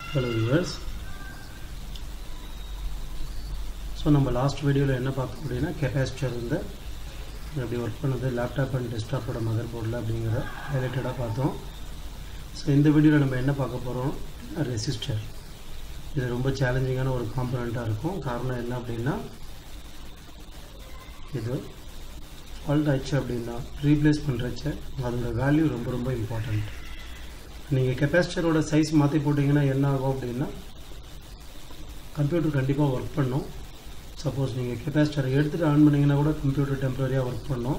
hello viewers so நம்ம last வீடியோவில் என்ன பார்த்தோம் அப்படின்னா கெப்பாசிட்டர் வந்து எப்படி ஒர்க் பண்ணுது லேப்டாப் அண்ட் டெஸ்க்டாப்போட மதர் போர்டில் அப்படிங்கிறத ரிலேட்டடாக பார்த்தோம் ஸோ இந்த வீடியோவில் நம்ம என்ன பார்க்க போகிறோம் ரெசிஸ்டர் இது ரொம்ப சேலஞ்சிங்கான ஒரு காம்பனண்ட்டாக இருக்கும் காரணம் என்ன அப்படின்னா இது ஃபால்ட் ஆயிடுச்சு அப்படின்னா ரீப்ளேஸ் பண்ணுறச்ச அதோட வேல்யூ ரொம்ப ரொம்ப இம்பார்ட்டண்ட் நீங்கள் கெப்பாசிட்டரோட சைஸ் மாற்றி போட்டிங்கன்னா என்ன ஆகும் அப்படின்னா கம்ப்யூட்டர் கண்டிப்பாக ஒர்க் பண்ணும் சப்போஸ் நீங்கள் கெப்பாசிட்டரை எடுத்துகிட்டு ஆன் பண்ணிங்கன்னா கூட கம்ப்யூட்டர் டெம்பரரியாக ஒர்க் பண்ணும்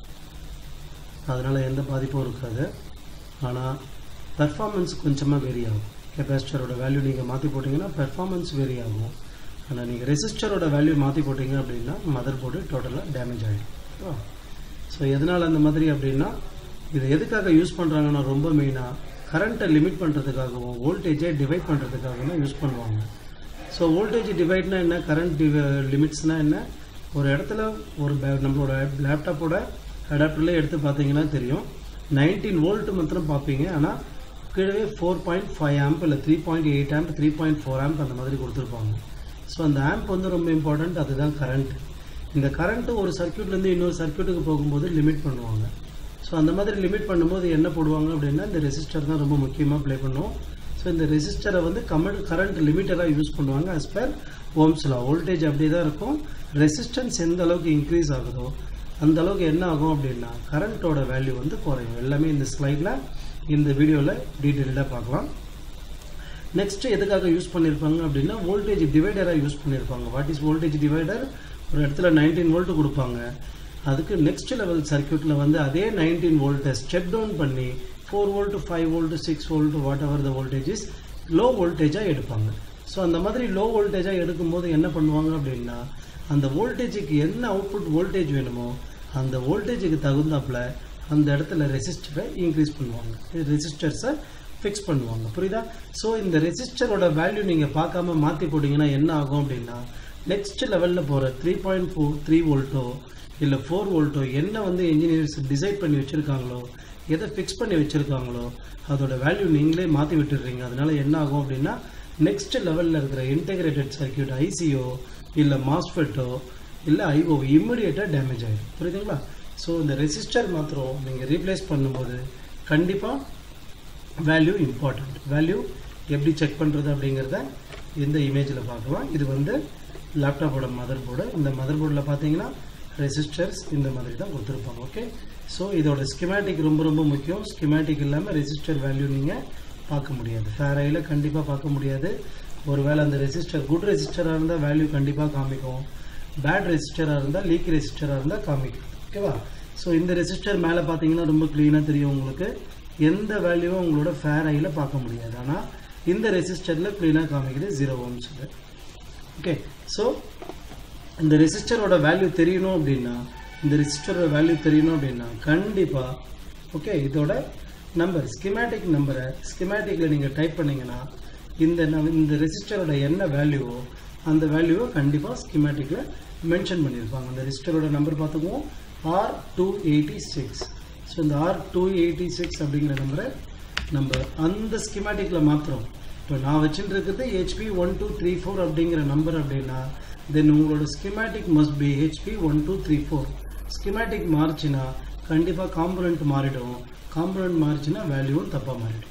அதனால் எந்த பாதிப்பும் இருக்காது ஆனால் பெர்ஃபார்மன்ஸ் கொஞ்சமாக வேரி ஆகும் கெப்பாசிட்டரோட வேல்யூ நீங்கள் மாற்றி போட்டிங்கன்னா பெர்ஃபார்மன்ஸ் வேரி ஆகும் ஆனால் நீங்கள் ரெசிஸ்டரோட வேல்யூ மாற்றி போட்டிங்க அப்படின்னா மதர் போர்டு டோட்டலாக டேமேஜ் ஆகிடும் ஸோ எதனால் அந்த மாதிரி அப்படின்னா இது எதுக்காக யூஸ் பண்ணுறாங்கன்னா ரொம்ப மெயினாக கரண்ட்டை லிமிட் பண்ணுறதுக்காகவும் வோல்டேஜை டிவைட் பண்ணுறதுக்காகவும் யூஸ் பண்ணுவாங்க ஸோ வோல்டேஜ் டிவைட்னா என்ன கரண்ட் டிவ லிமிட்ஸ்னால் என்ன ஒரு இடத்துல ஒரு பே- நம்மளோட லேப்டாப்போட அடாப்டரில் எடுத்து பார்த்தீங்கன்னா தெரியும் நைன்டீன் வோல்ட் மாத்திரம் பார்ப்பீங்க ஆனால் கீழே ஃபோர் பாயிண்ட் ஃபைவ் ஆம்ப் இல்லை three point eight amp three point four amp அந்த மாதிரி கொடுத்துருப்பாங்க ஸோ அந்த ஆம்ப் வந்து ரொம்ப இம்பார்ட்டண்ட் அதுதான் கரண்ட் இந்த கரண்ட்டு ஒரு சர்க்யூட்லேருந்து இன்னொரு சர்க்யூட்டுக்கு போகும்போது லிமிட் பண்ணுவாங்க ஸோ அந்த மாதிரி லிமிட் பண்ணும்போது என்ன போடுவாங்க அப்படின்னா இந்த ரெசிஸ்டர் தான் ரொம்ப முக்கியமாக ப்ளே பண்ணும் ஸோ இந்த ரெசிஸ்டரை வந்து கமெண்ட் கரண்ட் லிமிட்டராக யூஸ் பண்ணுவாங்க as per Ohm's law voltage அப்படியே தான் இருக்கும் ரெசிஸ்டன்ஸ் எந்த அளவுக்கு இன்க்ரீஸ் ஆகுதோ அந்த அளவுக்கு என்ன ஆகும் அப்படின்னா கரண்ட்டோட வேல்யூ வந்து குறையும் எல்லாமே இந்த ஸ்லைடில் இந்த வீடியோவில் டீட்டெயில்டாக பார்க்கலாம் நெக்ஸ்ட் எதுக்காக யூஸ் பண்ணியிருப்பாங்க அப்படின்னா வோல்டேஜ் டிவைடராக யூஸ் பண்ணியிருப்பாங்க வாட் இஸ் வோல்டேஜ் டிவைடர் ஒரு இடத்துல நைன்டீன் வோல்ட் கொடுப்பாங்க அதுக்கு நெக்ஸ்ட் லெவல் சர்க்யூட்டில் வந்து அதே நைன்டீன் வோல்ட்டை ஸ்டெப் டவுன் பண்ணி four volt five volt six volt whatever the voltage is low வோல்டேஜாக எடுப்பாங்க ஸோ அந்த மாதிரி லோ வோல்டேஜாக எடுக்கும்போது என்ன பண்ணுவாங்க அப்படின்னா அந்த வோல்டேஜுக்கு என்ன அவுட்புட் வோல்டேஜ் வேணுமோ அந்த வோல்டேஜுக்கு தகுந்தாப்புல அந்த இடத்துல ரெசிஸ்டரை இன்க்ரீஸ் பண்ணுவாங்க ரெசிஸ்டர்ஸை ஃபிக்ஸ் பண்ணுவாங்க புரியுதா ஸோ இந்த ரெசிஸ்டரோட வேல்யூ நீங்கள் பார்க்காம மாற்றி போட்டிங்கன்னா என்ன ஆகும் அப்படின்னா நெக்ஸ்ட் லெவலில் போகிற த்ரீ பாயிண்ட் ஃபோர் த்ரீ வோல்ட்டோ இல்லை ஃபோர் வோல்ட்டோ என்ன வந்து இன்ஜினியர்ஸ் டிசைட் பண்ணி வச்சுருக்காங்களோ எதை ஃபிக்ஸ் பண்ணி வச்சுருக்காங்களோ அதோட வேல்யூ நீங்களே மாற்றி விட்டுடுறீங்க அதனால என்ன ஆகும் அப்படின்னா நெக்ஸ்ட் லெவலில் இருக்கிற இன்டெகிரேட்டட் சர்க்யூட் ஐசிஓ இல்லை மாஸ்ஃபெட்டோ இல்லை ஐஓ இம்மிடியேட்டாக டேமேஜ் ஆகிடும் புரியுதுங்களா ஸோ இந்த ரெசிஸ்டர் மாத்திரம் நீங்கள் ரீப்ளேஸ் பண்ணும்போது கண்டிப்பாக வேல்யூ இம்பார்ட்டண்ட் வேல்யூ எப்படி செக் பண்ணுறது அப்படிங்கிறத இந்த இமேஜில் பார்க்கலாம் இது வந்து லேப்டாப்போட மதர் போர்டு இந்த மதர் போர்டில் பார்த்தீங்கன்னா ரெசிஸ்டர்ஸ் இந்த மாதிரி தான் கொடுத்துருப்பாங்க ஓகே ஸோ இதோட ஸ்கிமேட்டிக் ரொம்ப ரொம்ப முக்கியம் ஸ்கிமேட்டிக் இல்லாமல் ரெசிஸ்டர் வேல்யூ நீங்கள் பார்க்க முடியாது ஃபேர் ஐயில் கண்டிப்பாக பார்க்க முடியாது ஒருவேளை அந்த ரெசிஸ்டர் குட் ரெசிஸ்டராக இருந்தால் வேல்யூ கண்டிப்பாக காமிக்கும் பேட் ரெசிஸ்டராக இருந்தால் லீக் ரெசிஸ்டராக இருந்தால் காமிக்கும் ஓகேவா ஸோ இந்த ரெசிஸ்டர் மேலே பார்த்தீங்கன்னா ரொம்ப க்ளீனாக தெரியும் உங்களுக்கு எந்த வேல்யூவும் உங்களோட ஃபேர் ஐயில் பார்க்க முடியாது ஆனால் இந்த ரெசிஸ்டரில் க்ளீனாக காமிக்குது ஜீரோ ஓம்ஸில் ஓகே ஸோ இந்த ரெசிஸ்டரோட வேல்யூ தெரியணும் அப்படின்னா இந்த ரெசிஸ்டரோட வேல்யூ தெரியணும் அப்படின்னா கண்டிப்பாக ஓகே இதோட நம்பர் ஸ்கிமேட்டிக் நம்பரை ஸ்கிமேட்டிக்கில் நீங்கள் டைப் பண்ணீங்கன்னா இந்த ந- இந்த ரெசிஸ்டரோட என்ன வேல்யூவோ அந்த வேல்யூவை கண்டிப்பாக ஸ்கிமேட்டிக்கில் மென்ஷன் பண்ணியிருப்பாங்க அந்த ரெசிஸ்டரோட நம்பர் பார்த்துக்குவோம் R two eighty six so இந்த ஆர் டூ எயிட்டி சிக்ஸ் அப்படிங்கிற நம்பரை நம்ம அந்த ஸ்கிமேட்டிக்கில் மாத்திரம் இப்போ நான் வச்சுட்டு இருக்கிறது HP one two three four அப்படிங்கிற நம்பர் அப்படின்னா தென் உங்களோட schematic must be HP one two three four schematic மாறுச்சுன்னா கண்டிப்பாக காம்பனண்ட் மாறிடும் காம்பனண்ட் மாறிச்சுன்னா வேல்யூவும் தப்பாக மாறிடும்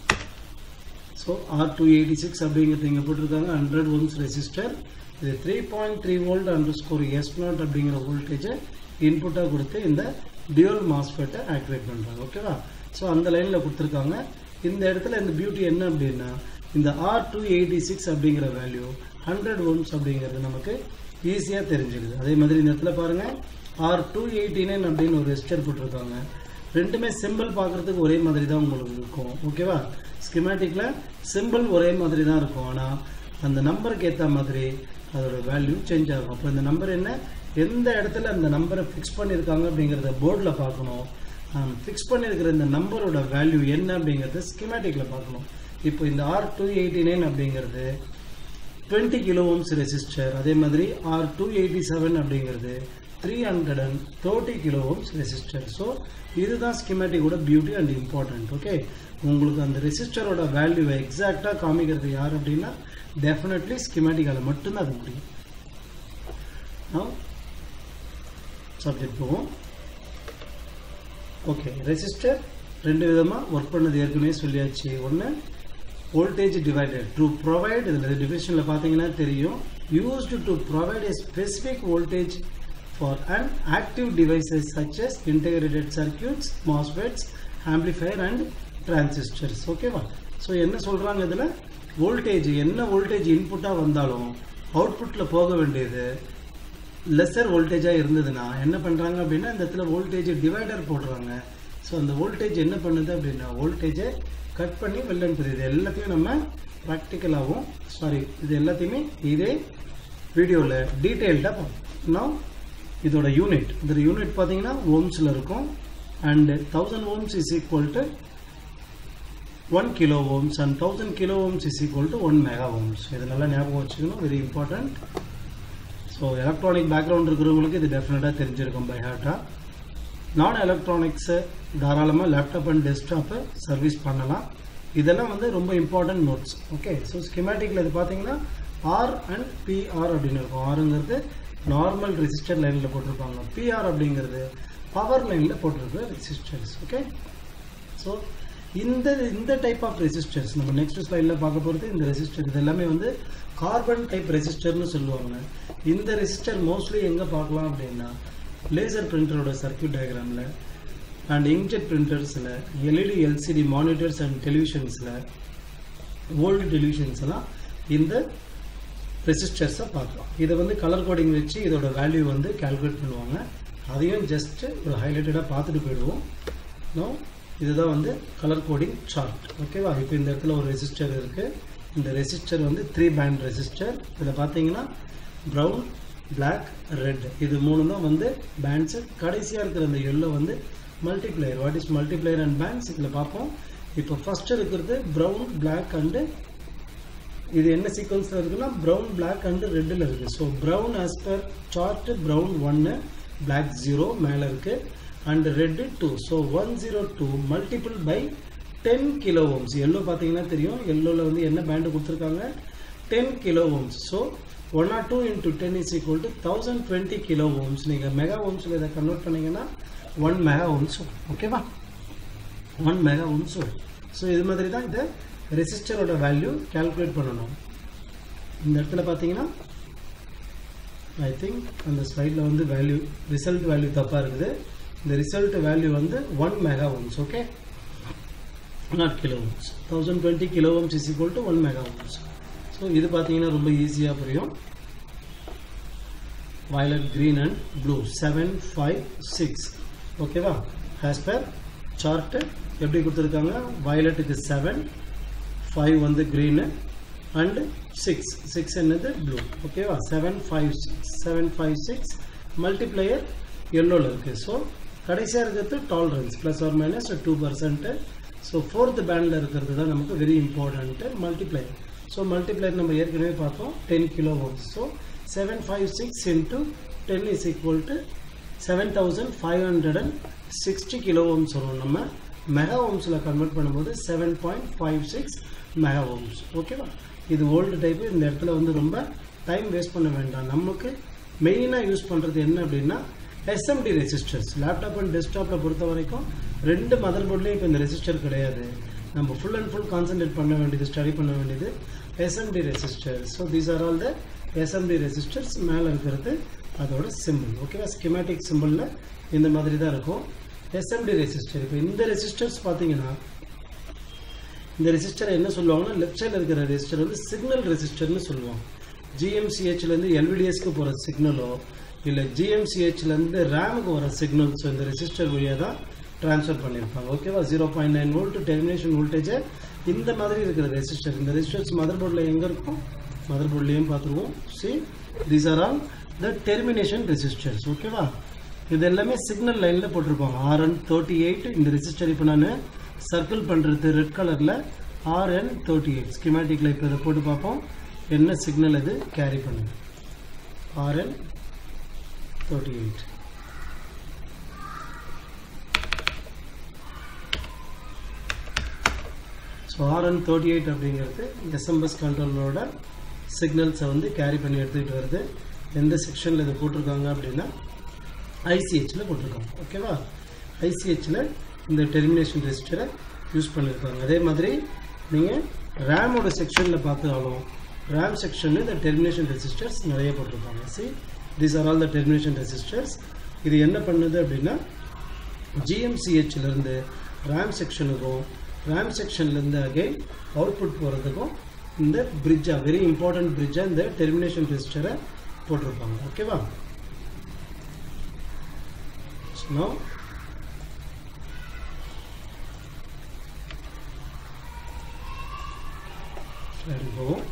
so R two eighty six அப்படிங்கிறது இங்கே போட்டிருக்காங்க ஹண்ட்ரட் ஓம்ஸ் ரெசிஸ்டர் இது three point three volt underscore S not அப்படிங்கிற வோல்டேஜை இன்புட்டாக கொடுத்து இந்த டியூல் மாஸ்ஃபெட்டை ஆக்டிவேட் பண்ணுறாங்க ஓகேவா ஸோ அந்த லைனில் கொடுத்துருக்காங்க இந்த இடத்துல இந்த பியூட்டி என்ன அப்படின்னா இந்த ஆர் டூ எயிட்டி சிக்ஸ் அப்படிங்கிற வேல்யூ ஹண்ட்ரட் ஓம்ஸ் அப்படிங்கிறது நமக்கு ஈஸியாக தெரிஞ்சிடுது அதே மாதிரி இந்த இடத்துல பாருங்கள் ஆர் டூ எயிட்டி நைன் அப்படின்னு ஒரு ரெஜிஸ்டர் போட்டிருக்காங்க ரெண்டுமே சிம்பிள் பார்க்குறதுக்கு ஒரே மாதிரி தான் உங்களுக்கு இருக்கும் ஓகேவா ஸ்கிமேட்டிக்கில் சிம்பிள் ஒரே மாதிரி தான் இருக்கும் ஆனால் அந்த நம்பருக்கு ஏற்ற மாதிரி அதோட வேல்யூ சேஞ்ச் ஆகும் அப்போ இந்த நம்பர் என்ன எந்த இடத்துல அந்த நம்பரை ஃபிக்ஸ் பண்ணியிருக்காங்க அப்படிங்கிறத போர்டில் பார்க்கணும் ஃபிக்ஸ் பண்ணியிருக்கிற இந்த நம்பரோட வேல்யூ என்ன அப்படிங்கிறத ஸ்கிமேட்டிக்கில் பார்க்கணும் இப்போ இந்த ஆர் டூ எயிட்டி நைன் அப்படிங்கிறது டுவெண்ட்டி கிலோ ஓம்ஸ் ரெசிஸ்டர் அதே மாதிரி ஆர் டூ எயிட்டி செவன் அப்படிங்கிறது three hundred and thirty kilo ohms resistor so இதுதான் ஸ்கிமேட்டிக்கோட பியூட்டி அண்ட் இம்பார்ட்டன்ட் ஓகே உங்களுக்கு அந்த ரெசிஸ்டரோட வேல்யூவை எக்ஸாக்டாக காமிக்கிறது யார் அப்படின்னா டெஃபினெட்லி ஸ்கிமேட்டிக்கால மட்டும்தான் அது முடியும் சப்ஜெக்ட் போவோம் ஓகே ரெசிஸ்டர் ரெண்டு விதமாக ஒர்க் பண்ணது ஏற்கனவே சொல்லியாச்சு ஒன்று வோல்டேஜ் டிவைடர் டு ப்ரொவைட் இதில் டிவிஷனில் பார்த்தீங்கன்னா தெரியும் used to provide a specific voltage for an active devices such as integrated circuits MOSFETs amplifier and transistors ஓகேவா ஸோ என்ன சொல்கிறாங்க இதில் வோல்டேஜ் என்ன வோல்டேஜ் இன்புட்டாக வந்தாலும் அவுட்புட்டில் போக வேண்டியது லெஸர் வோல்டேஜாக இருந்ததுன்னா என்ன பண்ணுறாங்க அப்படின்னா இந்த இடத்துல வோல்டேஜ் டிவைடர் போடுறாங்க ஸோ அந்த வோல்டேஜ் என்ன பண்ணுது அப்படின்னா வோல்டேஜை கட் பண்ணி வெளில அனுப்புது இது எல்லாத்தையும் நம்ம ப்ராக்டிக்கலாகவும் சாரி இது எல்லாத்தையுமே இதே வீடியோவில் டீட்டெயில்டாக பார்ப்போம் நான் இதோட யூனிட் இதோட யூனிட் பார்த்தீங்கன்னா ஓம்ஸில் இருக்கும் and thousand ohms is equal to one kilo ohms and thousand kilo ohms is equal to one mega ohms இது நல்லா ஞாபகம் வச்சுக்கணும் very important so electronic background இருக்கிறவங்களுக்கு இது டெஃபினட்டாக தெரிஞ்சிருக்கும் பை ஹார்ட்டாக நான் எலக்ட்ரானிக்ஸை தாராளமாக லேப்டாப் அண்ட் டெஸ்க்டாப்பை சர்வீஸ் பண்ணலாம் இதெல்லாம் வந்து ரொம்ப இம்பார்ட்டன்ட் நோட்ஸ் ஓகே ஸோ ஸ்கிமேட்டிக்கில் இது பார்த்தீங்கன்னா ஆர் அண்ட் பிஆர் அப்படின்னு இருக்கும் ஆருங்கிறது நார்மல் ரெசிஸ்டர் லைனில் போட்டிருப்பாங்க பிஆர் அப்படிங்கிறது பவர் லைனில் போட்டிருக்கிற ரெசிஸ்டர்ஸ் ஓகே ஸோ இந்த இந்த டைப் ஆஃப் ரெசிஸ்டர்ஸ் நம்ம நெக்ஸ்ட் ஸ்லைடில் பார்க்க போகிறது இந்த ரெசிஸ்டர் இது எல்லாமே வந்து கார்பன் டைப் ரெசிஸ்டர்னு சொல்லுவாங்க இந்த ரெசிஸ்டர் மோஸ்ட்லி எங்கே பார்க்கலாம் அப்படின்னா லேசர் பிரிண்டரோட சர்க்கியூட் டயக்ராமில் அண்ட் இங்க்ஜெட் பிரிண்டர்ஸில் எல்இடி எல்சிடி மானிட்டர்ஸ் அண்ட் டெலிவிஷன்ஸில் ஓல்டு டெலிவிஷன்ஸ் எல்லாம் இந்த ரெசிஸ்டர்ஸை பார்க்கலாம் இதை வந்து கலர் கோடிங் வச்சு இதோட வேல்யூ வந்து கால்குலேட் பண்ணுவாங்க அதையும் ஜஸ்ட் ஒரு ஹைலைட்டடாக பார்த்துட்டு போயிடுவோம் நோ இதுதான் வந்து கலர் கோடிங் சார்ட் ஓகேவா இப்போ இந்த இடத்துல ஒரு ரெசிஸ்டர் இருக்குது இந்த ரெசிஸ்டர் வந்து த்ரீ பேண்ட் ரெசிஸ்டர் இதில் பார்த்தீங்கன்னா ப்ரௌன் பிளாக் ரெட் இது மூணு தான் வந்து பேண்ட்ஸு கடைசியாக இருக்கிற அந்த எல்லோ வந்து multiplier what is multiplier and bands இதில் பார்ப்போம் இப்போ ஃபர்ஸ்ட் இருக்கிறது ப்ரௌன் பிளாக் அண்டு இது என்ன சீக்வன்ஸில் இருக்குன்னா ப்ரௌன் பிளாக் அண்டு ரெட்டில் இருக்குது so brown as per chart brown ஒன்று பிளாக் ஜீரோ மேலே இருக்குது and red two so one zero two multiple by ten kilo ohms yellow பார்த்தீங்கன்னா தெரியும் எல்லோவில் வந்து என்ன பேண்டு கொடுத்துருக்காங்க ten kilo ohms so one or two into ten is equal to thousand twenty kilo ohms நீங்கள் mega ஓம்ஸில் இதை convert பண்ணீங்கன்னா ஒன் மெகா ஓம்ஸ் ஓகேவா ஒன் மெகா ஓம்ஸ் ஸோ இது மாதிரி தான் இந்த ரெசிஸ்டரோட வேல்யூ கால்குலேட் பண்ணணும் இந்த இடத்துல பார்த்தீங்கன்னா ஐ திங்க் அந்த ஸ்லைடில் வந்து வேல்யூ ரிசல்ட் வேல்யூ தப்பாக இருக்குது இந்த ரிசல்ட் வேல்யூ வந்து one mega ohms okay not kilo ohms thousand twenty kilo ohms is equal to one mega ohms so இது பார்த்தீங்கன்னா ரொம்ப ஈஸியாக புரியும் violet green and blue 7 5 6 ஓகேவா as per chart எப்படி கொடுத்துருக்காங்க violetக்கு 7 5 வந்து green and 6 6 என்னது blue ஓகேவா 7 5 6 7 5 6 multiplier yellowல இருக்கு ஸோ கடைசியாக இருக்கிறது tolerance plus or minus two percent so fourth பேண்டில் இருக்கிறது தான் நமக்கு very important multiplier so multiplier நம்ம ஏற்கனவே பார்த்தோம் ten kilo ohms so seven five six into ten is equal to seven thousand five hundred and sixty kilo ohms வரும் நம்ம mega ஓம்ஸில் கன்வெர்ட் பண்ணும்போது seven point five six mega ohms ஓகேவா இது old type இந்த இடத்துல வந்து ரொம்ப டைம் வேஸ்ட் பண்ண வேண்டாம் நமக்கு மெயினாக யூஸ் பண்ணுறது என்ன அப்படின்னா எஸ்எம்டி ரெசிஸ்டர்ஸ் லேப்டாப் அண்ட் டெஸ்க்டாப்பில் பொறுத்த வரைக்கும் ரெண்டு மதர் போர்ட்லேயும் இப்போ இந்த ரெசிஸ்டர் கிடையாது நம்ம ஃபுல் அண்ட் ஃபுல் கான்சென்ட்ரேட் பண்ண வேண்டியது ஸ்டடி பண்ண வேண்டியது SMD resistor so these are all the SMD resistors மேலே இருக்கிறது அதோட சிம்பிள் ஓகேவா ஸ்கிமேட்டிக் சிம்பிளில் இந்த மாதிரி தான் இருக்கும் எஸ்எம்டி ரெசிஸ்டர் இப்போ இந்த ரெசிஸ்டர்ஸ் பார்த்தீங்கன்னா இந்த ரெசிஸ்டர் என்ன சொல்லுவாங்கன்னா லெஃப்ட் சைடில் இருக்கிற ரெசிஸ்டர் வந்து சிக்னல் ரெசிஸ்டர்னு சொல்லுவாங்க ஜிஎம்சிஹெச்லேருந்து எல்விடிஎஸ்க்கு போகிற சிக்னலோ இல்லை ஜிஎம்சிஹெச்லேருந்து ரேமுக்கு வர சிக்னல்ஸோ இந்த ரெசிஸ்டர் வழியாக தான் ட்ரான்ஸ்ஃபர் பண்ணியிருப்பாங்க ஓகேவா zero point nine volt termination வோல்டேஜை இந்த மாதிரி இருக்கிற ரெசிஸ்டர் இந்த ரெசிஸ்டர்ஸ் மதர் போர்டில் எங்கே இருக்கும் மதர் போர்ட்லேயும் பார்த்துருவோம் see these are all the termination resistors ஓகேவா இது எல்லாமே சிக்னல் லைனில் போட்டிருப்பாங்க ஆர்என் தேர்ட்டி எயிட் இந்த ரெசிஸ்டர் இப்போ நான் சர்க்கிள் பண்ணுறது ரெட் கலரில் ஆர்என் தேர்ட்டி எயிட் ஸ்கிமேட்டிக்கில் இப்போ இதை போட்டு பார்ப்போம் என்ன சிக்னல் இது கேரி பண்ணுது RN thirty eight so RN thirty eight அப்படிங்கிறது எஸ்எம்பஎஸ் கண்ட்ரோலரோட சிக்னல்ஸை வந்து கேரி பண்ணி எடுத்துக்கிட்டு வருது எந்த செக்ஷனில் இது போட்டிருக்காங்க அப்படின்னா ஐசிஹெச்சில் போட்டிருக்காங்க ஓகேவா ஐசிஹெச்சில் இந்த டெர்மினேஷன் ரெஜிஸ்டரை யூஸ் பண்ணியிருக்காங்க அதே மாதிரி நீங்கள் ரேமோட செக்ஷனில் பார்த்தாலும் ரேம் செக்ஷனில் இந்த டெர்மினேஷன் ரெசிஸ்டர்ஸ் நிறைய போட்டிருக்காங்க see these are all the termination resistors இது என்ன பண்ணுது அப்படின்னா ஜிஎம்சிஹெச்லேருந்து ரேம் செக்ஷனுக்கும் ரேம் செக்ஷன்லேருந்து அகைன் அவுட்புட் போகிறதுக்கும் இந்த பிரிட்ஜாக வெரி இம்பார்ட்டன்ட் பிரிட்ஜாக இந்த டெர்மினேஷன் ரெஜிஸ்டரை போட்டிருப்பாங்க ஓகேவா நோ போவோம்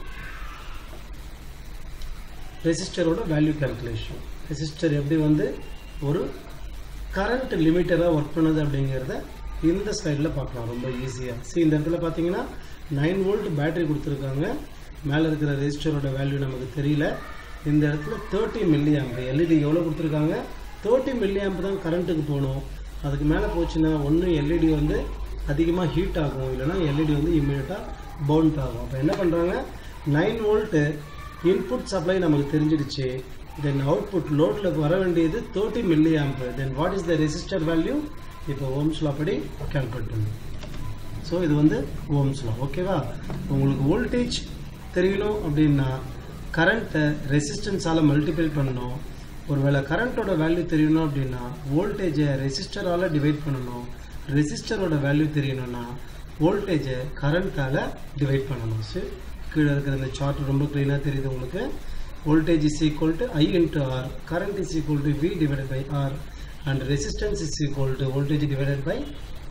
ரெசிஸ்டரோட வேல்யூ கால்குலேஷன் ரெசிஸ்டர் எப்படி வந்து ஒரு கரண்ட் லிமிட்டராக ஒர்க் பண்ணுது அப்படிங்கிறத இந்த ஸ்லைடில் பார்க்கலாம் ரொம்ப ஈஸியாக see இந்த இடத்துல பார்த்தீங்கன்னா நைன் வோல்ட் பேட்டரி கொடுத்துருக்காங்க மேலே இருக்கிற ரெசிஸ்டரோட வேல்யூ நமக்கு தெரியல இந்த இடத்துல தேர்ட்டி மில்லி ஆம்பு எல்இடி எவ்வளோ கொடுத்துருக்காங்க தேர்ட்டி மில்லி ஆம்பு தான் கரண்ட்டுக்கு போகணும் அதுக்கு மேலே போச்சுன்னா ஒன்று எல்இடி வந்து அதிகமாக ஹீட் ஆகும் இல்லைனா எல்இடி வந்து இம்மீடியட்டாக பவுண்ட் ஆகும் அப்போ என்ன பண்ணுறாங்க நைன் வோல்ட்டு இன்புட் சப்ளை நமக்கு தெரிஞ்சிடுச்சு தென் அவுட்புட் லோடில் வர வேண்டியது thirty milli amp then what is the resistor value இப்போ ஓம்ஸ் லா படி கால்குலேட் பண்ணும் ஸோ இது வந்து ஓம்ஸ் லா ஓகேவா உங்களுக்கு வோல்டேஜ் தெரியணும் அப்படின்னா கரண்ட்டை ரெசிஸ்டன்ஸால் மல்டிப்ளை பண்ணணும் ஒருவேளை கரண்ட்டோட வேல்யூ தெரியணும் அப்படின்னா வோல்டேஜை ரெசிஸ்டரால் டிவைட் பண்ணணும் ரெசிஸ்டரோட வேல்யூ தெரியணும்னா வோல்டேஜை கரண்ட்டால் டிவைட் பண்ணணும் சரி கீழே இருக்கிற இந்த சார்ட் ரொம்ப க்ளீனாக தெரியுது உங்களுக்கு voltage is equal to I into R current is equal to V divided by R and resistance is equal to voltage divided by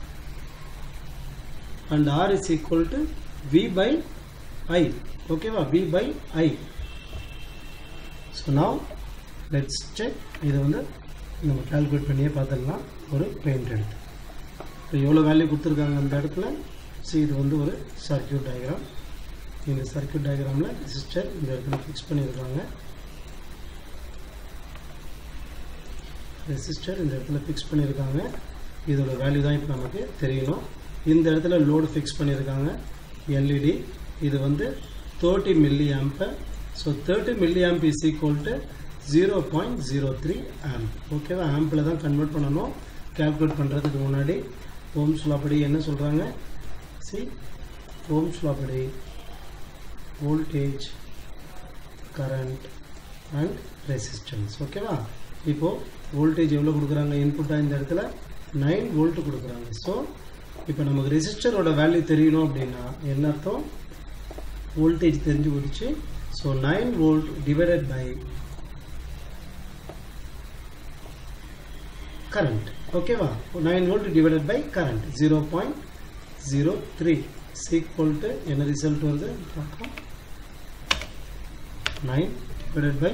and R is equal to V by I okay va V by I so now let's check இதை வந்து நம்ம calculate பண்ணியே பார்த்துடலாம் ஒரு paint எடுத்து இப்போ எவ்வளோ value கொடுத்துருக்காங்க அந்த இடத்துல ஸோ இது வந்து ஒரு சர்க்கியூட் டயக்ராம் இந்த சர்க்கியூட் டயக்ராமில் ரெசிஸ்டர் இந்த இடத்துல ஃபிக்ஸ் பண்ணியிருக்காங்க ரெசிஸ்டர் இந்த இடத்துல ஃபிக்ஸ் பண்ணியிருக்காங்க இதோட வேல்யூ தான் இப்போ நமக்கு தெரியணும் இந்த இடத்துல லோடு ஃபிக்ஸ் பண்ணியிருக்காங்க எல்இடி இது வந்து thirty milli amp so thirty milli amp is equal to zero point zero three amp ஓகேவா ஆம்பில் தான் கன்வெர்ட் பண்ணணும் கால்குலேட் பண்ணுறதுக்கு முன்னாடி ஓம்ஸ் லா படி என்ன சொல்கிறாங்க சி ஓம்ஸ் லா படி voltage current and resistance ஓகேவா இப்போ voltage எவ்வளோ கொடுக்குறாங்க இன்புட்டாக இந்த இடத்துல நைன் வோல்ட் கொடுக்குறாங்க ஸோ இப்போ நமக்கு ரெசிஸ்டரோட வேல்யூ தெரியணும் அப்படின்னா என்ன அர்த்தம் வோல்டேஜ் தெரிஞ்சு போயிடுச்சு so nine volt divided by current ஓகேவா nine volt divided by current zero point zero three is equal to என்ன ரிசல்ட் வருது பார்க்கலாம் 9 divided by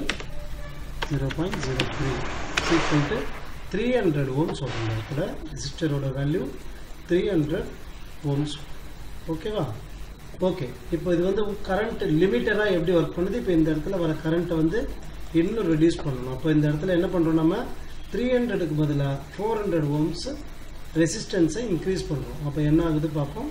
0.03 is equal to 300 ohms வரும் இடத்துல ரெசிஸ்டரோட வேல்யூ 300 ohms ஓகேவா ஓகே இப்போ இது வந்து கரண்ட் லிமிட்டராக எப்படி ஒர்க் பண்ணுது இப்போ இந்த இடத்துல வர கரண்ட்டை வந்து இன்னும் ரெடியூஸ் பண்ணணும் அப்போ இந்த இடத்துல என்ன பண்ணுறோம் நம்ம த்ரீ ஹண்ட்ரடுக்கு பதிலாக ஃபோர் ஹண்ட்ரட் ஓம்ஸ் ரெசிஸ்டன்ஸை இன்க்ரீஸ் பண்ணுறோம் அப்போ என்ன ஆகுது பார்ப்போம்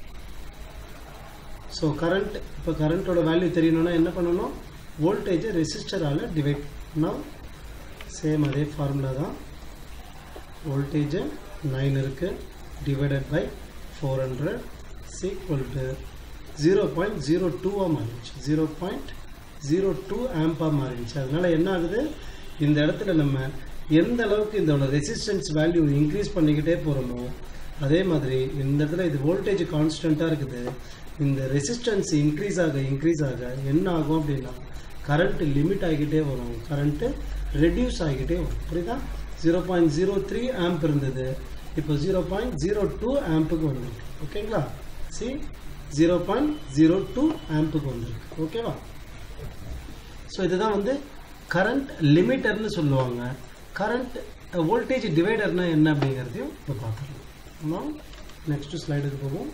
ஸோ கரண்ட் இப்போ கரண்ட்டோட வேல்யூ தெரியணும்னா என்ன பண்ணணும் வோல்டேஜை ரெசிஸ்டரால் டிவைட் பண்ணால் சேம் அதே ஃபார்முலா தான் வோல்டேஜு நைன் இருக்குது divided by four hundred is equal to zero point zero டூவாக மாறிடுச்சு ஜீரோ பாயிண்ட் ஜீரோ டூ ஆம்பாக மாறிடுச்சு அதனால் என்ன ஆகுது இந்த இடத்துல நம்ம எந்த அளவுக்கு இதோட ரெசிஸ்டன்ஸ் வேல்யூ இன்க்ரீஸ் பண்ணிக்கிட்டே போகிறோமோ அதே மாதிரி இந்த இடத்துல இது வோல்டேஜ் கான்ஸ்டண்ட்டாக இருக்குது இந்த ரெசிஸ்டன்ஸ் இன்க்ரீஸ் ஆக இன்க்ரீஸ் ஆக என்ன ஆகும் அப்படின்னா கரண்ட் லிமிட் ஆகிக்கிட்டே வரும் கரண்ட்டு ரெடியூஸ் ஆகிக்கிட்டே வரும் புரியுதா zero point zero three amp இருந்தது இப்போ ஜீரோ பாயிண்ட் ஜீரோ டூ ஆம்புக்கு வந்திருக்கு ஓகேங்களா சி ஜீரோ பாயிண்ட் ஜீரோ டூ ஆம்புக்கு வந்திருக்கு ஓகேவா ஸோ இதுதான் வந்து கரண்ட் லிமிட்டர்னு சொல்லுவாங்க கரண்ட் வோல்டேஜ் டிவைடர்னா என்ன அப்படிங்கிறதையும் இப்போ பார்த்துக்கலாம் நெக்ஸ்ட் ஸ்லைடுக்கு போவோம்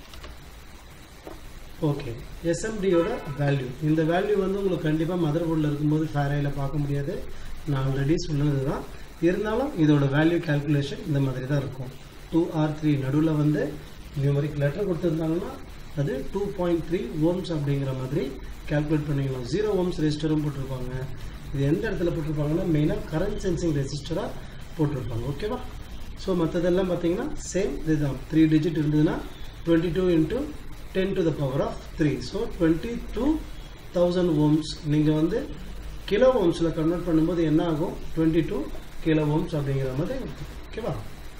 ஓகே எஸ்எம்டியோட வேல்யூ இந்த வேல்யூ வந்து உங்களுக்கு கண்டிப்பாக மதர் போர்டில் இருக்கும்போது ஃபேரையில் பார்க்க முடியாது நான் ஆல்ரெடி சொன்னது தான் இருந்தாலும் இதோட வேல்யூ கால்குலேஷன் இந்த மாதிரி தான் இருக்கும் டூ ஆர் த்ரீ நடுவில் வந்து நியூமரிக் லெட்டர் கொடுத்துருந்தாங்கன்னா அது டூ பாயிண்ட் த்ரீ ஓம்ஸ் அப்படிங்கிற மாதிரி கால்குலேட் பண்ணிக்கலாம் ஜீரோ ஓம்ஸ் ரெஜிஸ்டரும் போட்டிருப்பாங்க இது எந்த இடத்துல போட்டிருப்பாங்கன்னா மெயினாக கரண்ட் சென்சிங் ரெஜிஸ்டராக போட்டிருப்பாங்க ஓகேவா ஸோ மற்றதெல்லாம் பார்த்தீங்கன்னா சேம் இதுதான் த்ரீ டிஜிட் இருந்ததுன்னா twenty two into ten to the power of three so twenty two thousand ohms நீங்கள் வந்து கிலோ ஓம்ஸில் கன்வெர்ட் பண்ணும்போது என்ன ஆகும் டுவெண்ட்டி டூ கிலோ ஓம்ஸ் அப்படிங்கிற மாதிரி ஓகேவா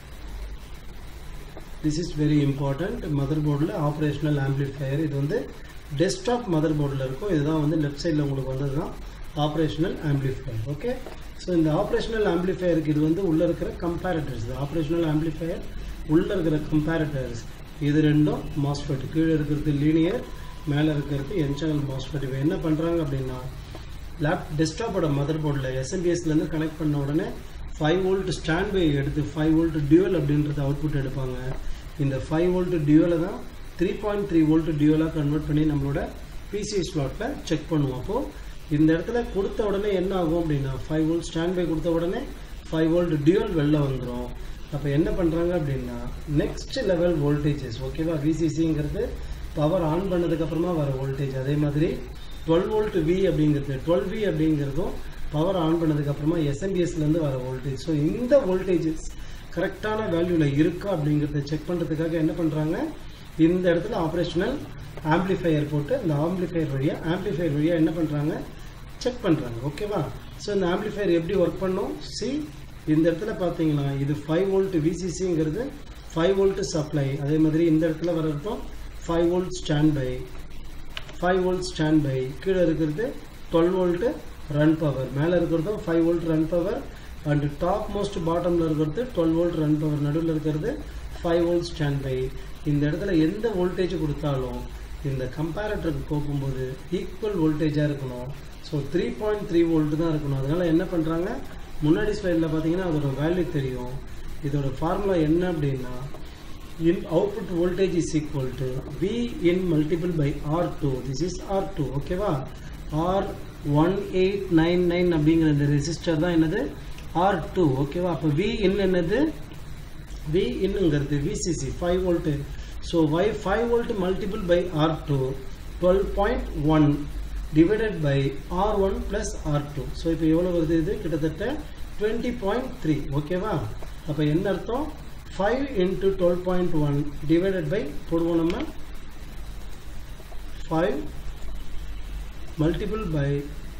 this is very important mother போர்டில் ஆப்ரேஷனல் ஆம்பிளிஃபையர் இது வந்து டெஸ்க்டாப் மதர் போர்டில் இருக்கும் இதுதான் வந்து லெஃப்ட் சைடில் உங்களுக்கு வந்தது தான் ஆப்ரேஷனல் ஆம்பிளிஃபையர் ஓகே ஸோ இந்த ஆப்ரேஷனல் ஆம்பிளிஃபையருக்கு இது வந்து உள்ளே இருக்கிற கம்பேரட்டர்ஸ் ஆப்ரேஷனல் ஆம்பிளிஃபையர் உள்ளே இருக்கிற கம்பேரட்டர்ஸ் இது ரெண்டும் மாஸ்ஃபெட் கீழே இருக்கிறது லீனியர் மேலே இருக்கிறது என்சனல் மாஸ்ஃபெட் இவன் என்ன பண்ணுறாங்க அப்படின்னா லேப் டெஸ்க்டாப்போட மதர் போர்டில் எஸ்எம்பிஎஸ்லேருந்து கனெக்ட் பண்ண உடனே ஃபைவ் வோல்ட் ஸ்டாண்ட் பை எடுத்து ஃபைவ் வோல்ட் டியூவல் அப்படின்றது அவுட்புட் எடுப்பாங்க இந்த ஃபைவ் வோல்ட் டியூவலை தான் த்ரீ பாயிண்ட் த்ரீ வோல்ட் டியூவலாக கன்வெர்ட் பண்ணி நம்மளோட பிசிஐ ஸ்லாட்டில் செக் பண்ணுவோம் அப்போது இந்த இடத்துல கொடுத்த உடனே என்ன ஆகும் அப்படின்னா ஃபைவ் வோல்ட் ஸ்டாண்ட் பை கொடுத்த உடனே ஃபைவ் வோல்ட் டியூவல் வெளில வந்துடும் அப்போ என்ன பண்ணுறாங்க அப்படின்னா நெக்ஸ்ட் லெவல் வோல்டேஜஸ் ஓகேவா விசிசிங்கிறது பவர் ஆன் பண்ணதுக்கப்புறமா வர வோல்டேஜ் அதே மாதிரி டுவெல் வோல்ட் வி அப்படிங்கிறது டுவெல் வி அப்படிங்கிறதும் பவர் ஆன் பண்ணதுக்கப்புறமா எஸ்எம்பிஎஸ்லேருந்து வர வோல்டேஜ் ஸோ இந்த வோல்டேஜஸ் கரெக்டான வேல்யூவில் இருக்கா அப்படிங்கிறத செக் பண்ணுறதுக்காக என்ன பண்ணுறாங்க இந்த இடத்துல ஆப்ரேஷனல் ஆம்ப்ளிஃபையர் போட்டு இந்த ஆம்ப்ளிஃபையர் வழியாக ஆம்ப்ளிஃபையர் வழியாக என்ன பண்ணுறாங்க செக் பண்ணுறாங்க ஓகேவா ஸோ இந்த ஆம்ப்ளிஃபையர் எப்படி ஒர்க் பண்ணும் சி இந்த இடத்துல பார்த்தீங்கன்னா இது ஃபைவ் வோல்ட் விசிசிங்கிறது ஃபைவ் வோல்ட் சப்ளை அதே மாதிரி இந்த இடத்துல வர்றதும் five volt stand by five volt stand by கீழே இருக்கிறது டுவெல் வோல்ட்டு ரன் பவர் மேலே இருக்கிறதும் five volt run power and topmost பாட்டமில் இருக்கிறது டுவெல் வோல்ட் ரன் பவர் நடுவில் இருக்கிறது ஃபைவ் வோல்ட் ஸ்டாண்ட் பை இந்த இடத்துல எந்த வோல்டேஜ் கொடுத்தாலும் இந்த கம்பேரட்டருக்கு போகும்போது ஈக்குவல் வோல்டேஜாக இருக்கணும் so three point three volt தான் இருக்கணும் அதனால என்ன பண்ணுறாங்க முன்னாடி ஸ்லைடில் பார்த்தீங்கன்னா அதோட வேல்யூ தெரியும் இதோட ஃபார்முலா என்ன அப்படின்னா in output voltage is equal to V in multiple by R2 this is R2 ஓகேவா R1899 அப்படிங்கிற இந்த ரெசிஸ்டர் தான் என்னது R2 ஓகேவா அப்போ V in என்னது V இன்னுங்கிறது VCC 5 volt so y 5 volt multiple by R2 12.1 divided by R1 plus R2 so இப்போ எவ்வளோ வருது இது கிட்டத்தட்ட 20.3 ஓகேவா அப்போ என்ன அர்த்தம் 5 into 12.1 divided by போடுவோம் நம்ம 5 multiple by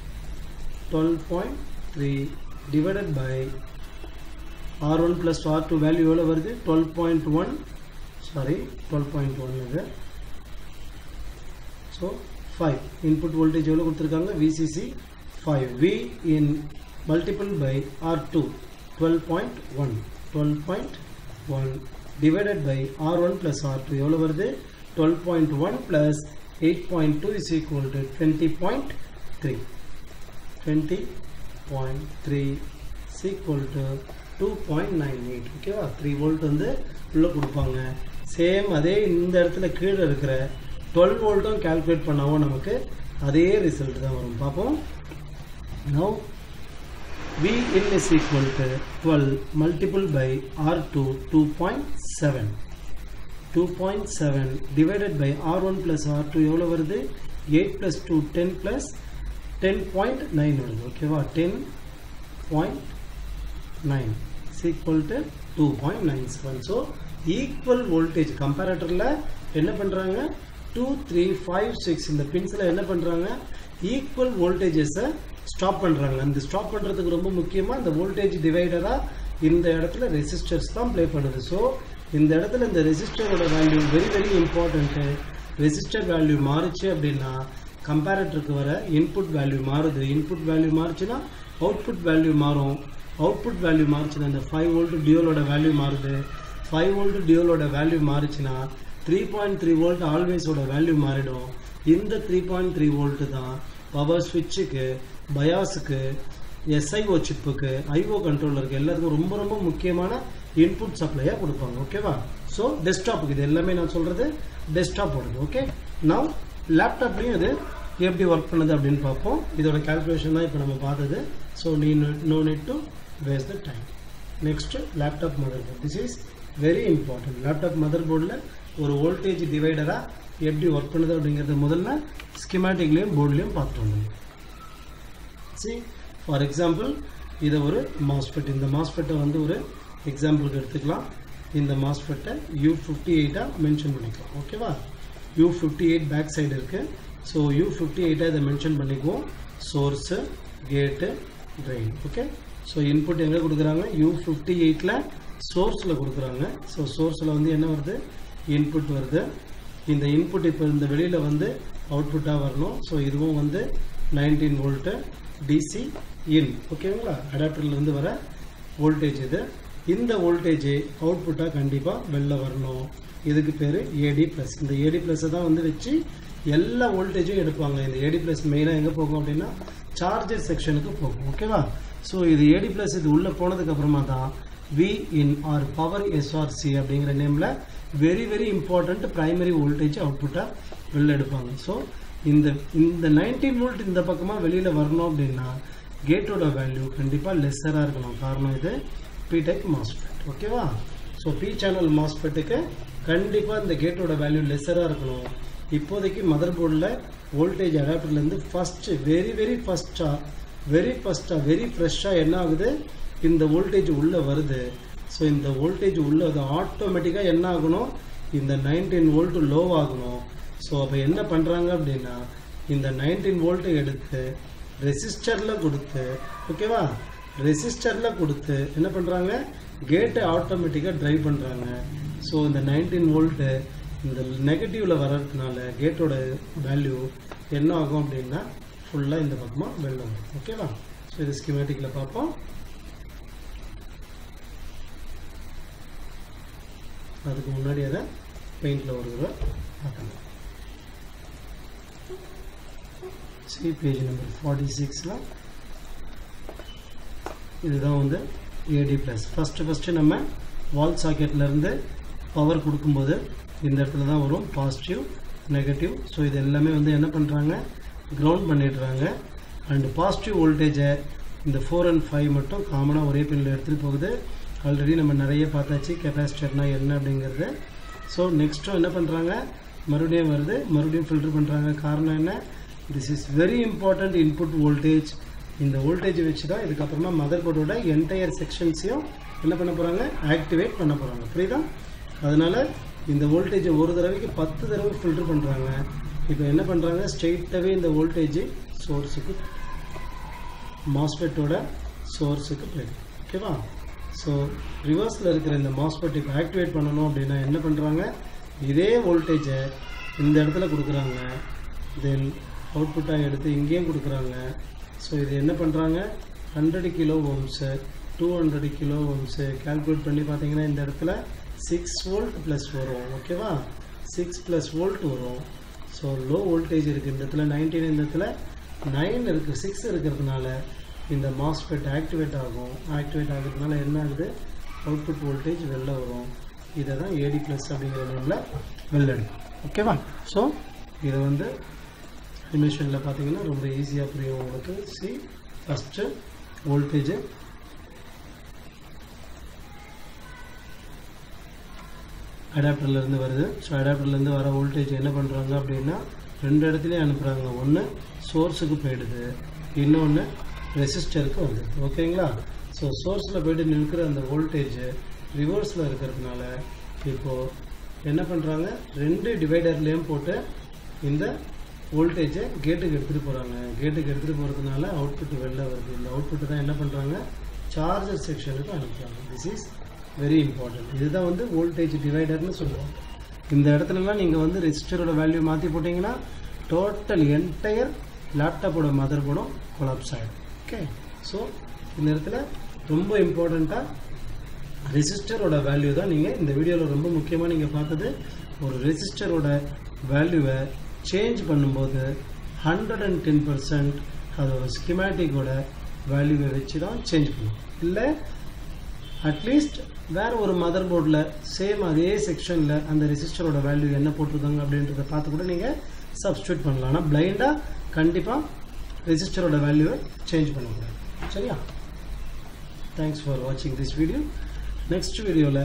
12.3 divided by R1 plus R2 value எவ்வளோ வருது 12.1 sorry 12.1 இது ஸோ 5 input voltage எவ்வளோ கொடுத்துருக்காங்க VCC 5 V in multiple by R2 12.1 12.1 divided by R1 plus R2 எவ்வளோ வருது 12.1 plus 8.2 is equal to 20.3 20.3 is equal to 2.98 ஓகேவா 3 வோல்ட் வந்து உள்ள கொடுப்பாங்க சேம் அதே இந்த இடத்துல கீழே இருக்கிற 12 வோல்ட்டும் கால்குலேட் பண்ணாவும் நமக்கு அதே ரிசல்ட் தான் வரும் பார்ப்போம் now V in is equal to 12 multiple by R2 2.7 2.7 divided by R1 plus R2 எவ்வளோ வருது 8 plus 2 10 plus 10.9 வருது ஓகேவா 10.9 is equal to 2.97 so equal voltage கம்பேரட்டரில் என்ன பண்ணுறாங்க டூ த்ரீ ஃபைவ் சிக்ஸ் இந்த பின்ஸில் என்ன பண்ணுறாங்க ஈக்குவல் வோல்டேஜஸை ஸ்டாப் பண்ணுறாங்க அந்த ஸ்டாப் பண்ணுறதுக்கு ரொம்ப முக்கியமாக இந்த வோல்டேஜ் டிவைடராக இந்த இடத்துல ரெசிஸ்டர்ஸ் தான் ப்ளே பண்ணுது ஸோ இந்த இடத்துல இந்த ரெசிஸ்டரோட value very very important resistor value மாறுச்சு அப்படின்னா கம்பேரட்டருக்கு வர இன்புட் வேல்யூ மாறுது இன்புட் வேல்யூ மாறுச்சுன்னா அவுட்புட் வேல்யூ மாறும் அவுட்புட் வேல்யூ மாறுச்சுன்னா இந்த ஃபைவ் வோல்ட் டியூலோட வேல்யூ மாறுது ஃபைவ் வோல்ட் டியூலோட வேல்யூ மாறுச்சுன்னா த்ரீ பாயிண்ட் த்ரீ வோல்ட் ஆல்வேஸோட வேல்யூ மாறிடும் இந்த த்ரீ பாயிண்ட் த்ரீ வோல்ட்டு தான் பவர் ஸ்விட்சுக்கு பயாஸுக்கு எஸ்ஐஓ சிப்புக்கு ஐஓ கண்ட்ரோலருக்கு எல்லாத்துக்கும் ரொம்ப ரொம்ப முக்கியமான இன்புட் சப்ளையாக கொடுப்பாங்க ஓகேவா ஸோ டெஸ்க்டாப்புக்கு இது எல்லாமே நான் சொல்கிறது டெஸ்க்டாப் ஓடுது ஓகே நான் லேப்டாப்லேயும் இது எப்படி ஒர்க் பண்ணுது அப்படின்னு பார்ப்போம் இதோட கால்குலேஷன் தான் இப்போ நம்ம பார்த்தது ஸோ நீ no need to waste the time next laptop motherboard this is very important laptop mother போர்டில் ஒரு வோல்டேஜ் டிவைடராக எப்படி ஒர்க் பண்ணுது அப்படிங்கிறத முதல்ல ஸ்கிமேட்டிக்லேயும் போர்ட்லேயும் பார்த்துட்டு வந்துடும் சி ஃபார் எக்ஸாம்பிள் இதை ஒரு மாஸ்ஃபெட் இந்த மாஸ்ஃபெட்டை வந்து ஒரு எக்ஸாம்பிளுக்கு எடுத்துக்கலாம் இந்த மாஸ்ஃபெட்டை யூ ஃபிஃப்டி எயிட்டாக மென்ஷன் பண்ணிக்கலாம் ஓகேவா U fifty eight back side இருக்குது ஸோ யூ ஃபிஃப்டி எயிட்டாக இதை மென்ஷன் பண்ணிக்குவோம் சோர்ஸு கேட்டு ட்ரெயின் ஓகே ஸோ இன்புட் எங்கே கொடுக்குறாங்க யூ ஃபிஃப்டி எயிட்டில் சோர்ஸில் கொடுக்குறாங்க ஸோ சோர்ஸில் வந்து என்ன வருது இன்புட் வருது இந்த இன்புட் இப்போ இந்த வெளியில் வந்து அவுட்புட்டாக வரணும் ஸோ இதுவும் வந்து நைன்டீன் வோல்ட்டு டிசி இன் ஓகேங்களா அடாப்டர்லேருந்து வர வோல்டேஜ் இது இந்த வோல்டேஜ் அவுட்புட்டாக கண்டிப்பாக வெளில வரணும் இதுக்கு பேர் ஏடி ப்ளஸ் இந்த ஏடி ப்ளஸ்ஸை தான் வந்து வச்சு எல்லா வோல்டேஜும் எடுப்பாங்க இந்த ஏடி ப்ளஸ் மெயினாக எங்கே போகும் அப்படின்னா சார்ஜர் செக்ஷனுக்கு போகும் ஓகேவா ஸோ இது ஏடி ப்ளஸ் இது உள்ளே போனதுக்கு அப்புறமா தான் V in R power SRC அப்படிங்கிற நேமில் very very important primary voltage அவுட்புட்டாக வெளில எடுப்பாங்க ஸோ இந்த இந்த நைன்டீன் வோல்ட் இந்த பக்கமாக வெளியில் வரணும் அப்படின்னா கேட்டோட வேல்யூ கண்டிப்பாக லெஸ்ஸராக இருக்கணும் காரணம் இது பிடெக் மாஸ்பெட் ஓகேவா ஸோ பி சேனல் மாஸ்பெட்டுக்கு கண்டிப்பாக இந்த கேட்டோட வேல்யூ லெஸ்ஸராக இருக்கணும் இப்போதைக்கு மதர் போர்டில் வோல்டேஜ் அடாப்டர்லேருந்து ஃபஸ்ட்டு வெரி வெரி ஃபஸ்ட்டாக வெரி ஃபஸ்ட்டாக வெரி ஃப்ரெஷ்ஷாக என்ன ஆகுது இந்த வோல்டேஜ் உள்ளே வருது ஸோ இந்த வோல்டேஜ் உள்ளே அது ஆட்டோமேட்டிக்காக என்ன ஆகணும் இந்த நைன்டீன் வோல்ட்டு லோ ஆகணும் ஸோ அப்போ என்ன பண்ணுறாங்க அப்படின்னா இந்த நைன்டீன் வோல்ட்டை எடுத்து ரெசிஸ்டரில் கொடுத்து ஓகேவா ரெசிஸ்டரில் கொடுத்து என்ன பண்ணுறாங்க கேட்டை ஆட்டோமேட்டிக்காக ட்ரைவ் பண்ணுறாங்க ஸோ இந்த நைன்டீன் வோல்ட்டு இந்த நெகட்டிவில் வர்றதுனால கேட்டோட வேல்யூ என்ன ஆகும் அப்படின்னா ஃபுல்லாக இந்த பக்கமாக வெளில வரும் ஓகேவா ஸோ இது ஸ்கிமேட்டிக்கில் பார்ப்போம் அதுக்கு முன்னாடி அதை பெயிண்டில் ஒரு தடவை பார்க்கணும் சி பேஜ் நம்பர் ஃபார்ட்டி சிக்ஸில் இதுதான் வந்து ஏடி ப்ளஸ் ஃபஸ்ட்டு ஃபஸ்ட்டு நம்ம வால் சாக்கெட்லேருந்து பவர் கொடுக்கும்போது இந்த இடத்துல தான் வரும் பாசிட்டிவ் நெகட்டிவ் ஸோ இது எல்லாமே வந்து என்ன பண்ணுறாங்க கிரவுண்ட் பண்ணிடுறாங்க அண்டு பாசிட்டிவ் வோல்டேஜை இந்த ஃபோர் அண்ட் ஃபைவ் மட்டும் காமனாக ஒரே பின்னில் எடுத்துகிட்டு போகுது ஆல்ரெடி நம்ம நிறைய பார்த்தாச்சு கெப்பாசிட்டர்னா என்ன அப்படிங்கிறது ஸோ நெக்ஸ்ட்டும் என்ன பண்ணுறாங்க மறுபடியும் வருது மறுபடியும் ஃபில்டர் பண்ணுறாங்க காரணம் என்ன this is very important input voltage இந்த வோல்டேஜ் வச்சு தான் இதுக்கப்புறமா மதர் போர்டோட என்டையர் செக்ஷன்ஸையும் என்ன பண்ண போகிறாங்க ஆக்டிவேட் பண்ண போகிறாங்க புரியுதா அதனால் இந்த வோல்டேஜை ஒரு தடவைக்கு பத்து தடவை ஃபில்டர் பண்ணுறாங்க இப்போ என்ன பண்ணுறாங்க ஸ்ட்ரெயிட்டாகவே இந்த வோல்டேஜ் சோர்ஸுக்கு மாஸ்பெட்டோட சோர்ஸுக்கு போயிடும் ஓகேவா ஸோ ரிவர்ஸில் இருக்கிற இந்த மாஸ்பெட் இப்போ ஆக்டிவேட் பண்ணணும் அப்படின்னா என்ன பண்ணுறாங்க இதே வோல்டேஜை இந்த இடத்துல கொடுக்குறாங்க தென் அவுட்புட்டாக எடுத்து இங்கேயும் கொடுக்குறாங்க ஸோ இது என்ன பண்ணுறாங்க hundred kilo ohms two hundred kilo ohms calculate பண்ணி பார்த்தீங்கன்னா இந்த இடத்துல சிக்ஸ் வோல்ட் ப்ளஸ் வரும் ஓகேவா சிக்ஸ் ப்ளஸ் வோல்ட் வரும் ஸோ லோ வோல்டேஜ் இருக்குது இந்த இடத்துல நைன்டீன் இந்த இடத்துல நைன் இருக்குது சிக்ஸ் இருக்கிறதுனால இந்த மாஸ்பெட் ஆக்டிவேட் ஆகும் ஆக்டிவேட் ஆகிறதுனால என்ன ஆகுது அவுட்புட் வோல்டேஜ் வெளில வரும் இதை தான் ஏடி ப்ளஸ் அப்படிங்கிற நேமில் வெளில எடுக்கும் ஓகேவா ஸோ இதை வந்து அனிமேஷனில் பார்த்தீங்கன்னா ரொம்ப ஈஸியாக புரியும் உங்களுக்கு சி ஃபஸ்ட்டு வோல்டேஜு அடாப்டர்லேருந்து வருது ஸோ அடாப்டர்லேருந்து வர வோல்டேஜ் என்ன பண்ணுறாங்க அப்படின்னா ரெண்டு இடத்துலையும் அனுப்புகிறாங்க ஒன்று சோர்ஸுக்கு போயிடுது இன்னொன்று ரெசிஸ்டருக்கு வந்துடுது ஓகேங்களா ஸோ சோர்ஸில் போயிட்டு நிற்கிற அந்த வோல்டேஜ் ரிவர்ஸில் இருக்கிறதுனால இப்போது என்ன பண்ணுறாங்க ரெண்டு டிவைடர்லேயும் போட்டு இந்த வோல்டேஜை கேட்டுக்கு எடுத்துகிட்டு போகிறாங்க கேட்டுக்கு எடுத்துகிட்டு போகிறதுனால அவுட்புட் வெளில வருது இந்த அவுட்புட்டு தான் என்ன பண்ணுறாங்க சார்ஜர் செக்ஷனுக்கு அனுப்புகிறாங்க திஸ் இஸ் வெரி இம்பார்ட்டன்ட் இதுதான் வந்து வோல்டேஜ் டிவைடர்னு சொல்லுவாங்க இந்த இடத்துலலாம் நீங்கள் வந்து ரெஜிஸ்டரோட வேல்யூ மாற்றி போட்டிங்கன்னா டோட்டல் என்டையர் லேப்டாப்போட மதர் போர்டும் கொலாப்ஸ் ஆகிடும் ஓகே ஸோ இந்த இடத்துல ரொம்ப இம்பார்ட்டண்ட்டாக ரெசிஸ்டரோட வேல்யூ தான் நீங்கள் இந்த வீடியோவில் ரொம்ப முக்கியமாக நீங்கள் பார்த்தது ஒரு ரெசிஸ்டரோட வேல்யூவை சேஞ்ச் பண்ணும்போது ஹண்ட்ரட் அண்ட் டென் பர்சன்ட் அதோட ஸ்கிமேட்டிக்கோட வேல்யூவை வச்சு தான் சேஞ்ச் பண்ணும் இல்லை அட்லீஸ்ட் வேற ஒரு மதர் போர்டில் சேம் அதே செக்ஷனில் அந்த ரெசிஸ்டரோட வேல்யூ என்ன போட்டிருக்காங்க அப்படின்றத பார்த்து கூட நீங்கள் சப்ஸ்டியூட் பண்ணலாம் ஆனால் பிளைண்டாக கண்டிப்பாக ரெசிஸ்டரோட வேல்யூவை சேஞ்ச் பண்ணக்கூடாது சரியா தேங்க்ஸ் ஃபார் வாட்சிங் திஸ் வீடியோ நெக்ஸ்ட் வீடியோவில்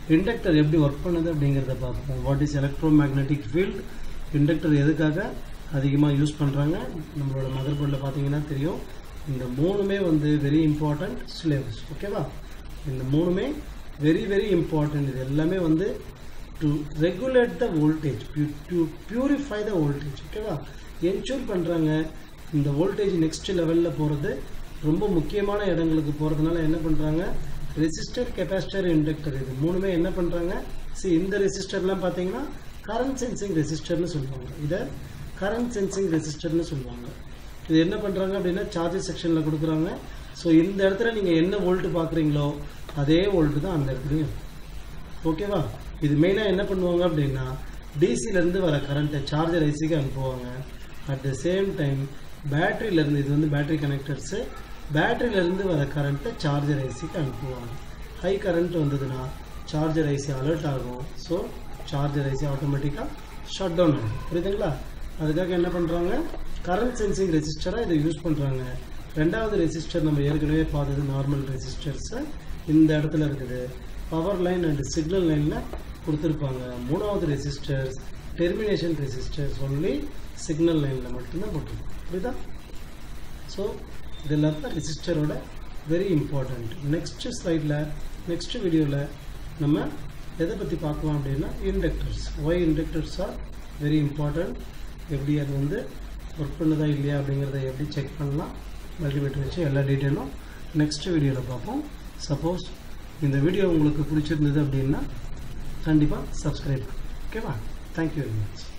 இண்டக்டர் எப்படி ஒர்க் பண்ணுது அப்படிங்கிறத பார்ப்போம் what is electromagnetic field inductor எதுக்காக அதிகமாக யூஸ் பண்ணுறாங்க நம்மளோட மதர் போர்டில் பார்த்தீங்கன்னா தெரியும் இந்த மூணுமே வந்து வெரி இம்பார்ட்டண்ட் சிலேபஸ் ஓகேவா இந்த மூணுமே வெரி வெரி இம்பார்ட்டண்ட் இது எல்லாமே வந்து to regulate the voltage to purify the voltage ஓகேவா என்ஷூர் பண்ணுறாங்க இந்த வோல்டேஜ் நெக்ஸ்ட் லெவலில் போகிறது ரொம்ப முக்கியமான இடங்களுக்கு போகிறதுனால என்ன பண்ணுறாங்க ரெசிஸ்டர் கெப்பாசிட்டர் இண்டக்டர் இது மூணுமே என்ன பண்ணுறாங்க see இந்த ரெசிஸ்டர்லாம் பார்த்தீங்கன்னா கரண்ட் சென்சிங் ரெசிஸ்டர்னு சொல்லுவாங்க இதை கரண்ட் சென்சிங் ரெசிஸ்டர்னு சொல்லுவாங்க இது என்ன பண்ணுறாங்க அப்படின்னா சார்ஜர் செக்ஷனில் கொடுக்குறாங்க ஸோ இந்த இடத்துல நீங்கள் என்ன வோல்ட்டு பார்க்குறீங்களோ அதே வோல்ட்டு தான் அந்த இடத்துலையும் ஓகேவா இது மெயினாக என்ன பண்ணுவாங்க அப்படின்னா டிசிலேருந்து வர கரண்ட்டை சார்ஜர் ஐசிக்கு அனுப்புவாங்க அட் த சேம் டைம் பேட்டரியிலேருந்து இது வந்து பேட்டரி கனெக்டர்ஸு பேட்டரியிலேருந்து வர கரண்ட்டை சார்ஜர் ஐசிக்கு அனுப்புவாங்க ஹை கரண்ட் வந்ததுன்னா சார்ஜர் ஐசி அலர்ட் ஆகும் ஸோ சார்ஜர் ஐசி ஆட்டோமேட்டிக்காக ஷட் டவுன் ஆகும் புரியுதுங்களா அதுக்காக என்ன பண்ணுறாங்க கரண்ட் சென்சிங் ரெசிஸ்டராக இதை யூஸ் பண்ணுறாங்க ரெண்டாவது ரெசிஸ்டர் நம்ம ஏற்கனவே பார்த்தது நார்மல் ரெசிஸ்டர்ஸை இந்த இடத்துல இருக்குது பவர் லைன் அண்ட் சிக்னல் லைனில் கொடுத்துருப்பாங்க மூணாவது resistors termination resistors only signal லைனில் மட்டும்தான் போட்டிருக்கோம் புரியுதா ஸோ இதெல்லாம் தான் ரெசிஸ்டரோட வெரி இம்பார்ட்டண்ட் நெக்ஸ்ட் ஸ்லைடில் நெக்ஸ்ட் வீடியோவில் நம்ம எதை பற்றி பார்க்கலாம் அப்படின்னா inductors why inductors are very important எப்படி அது வந்து ஒர்க் பண்ணுதா இல்லையா அப்படிங்கிறத எப்படி செக் பண்ணலாம் மல்டிமீட்டர் வச்சு எல்லா டீட்டெயிலும் நெக்ஸ்ட் வீடியோவில் பார்ப்போம் சப்போஸ் இந்த வீடியோ உங்களுக்கு பிடிச்சிருந்தது அப்படின்னா கண்டிப்பாக சப்ஸ்கிரைப் ஓகேவா தேங்க்யூ வெரி மச்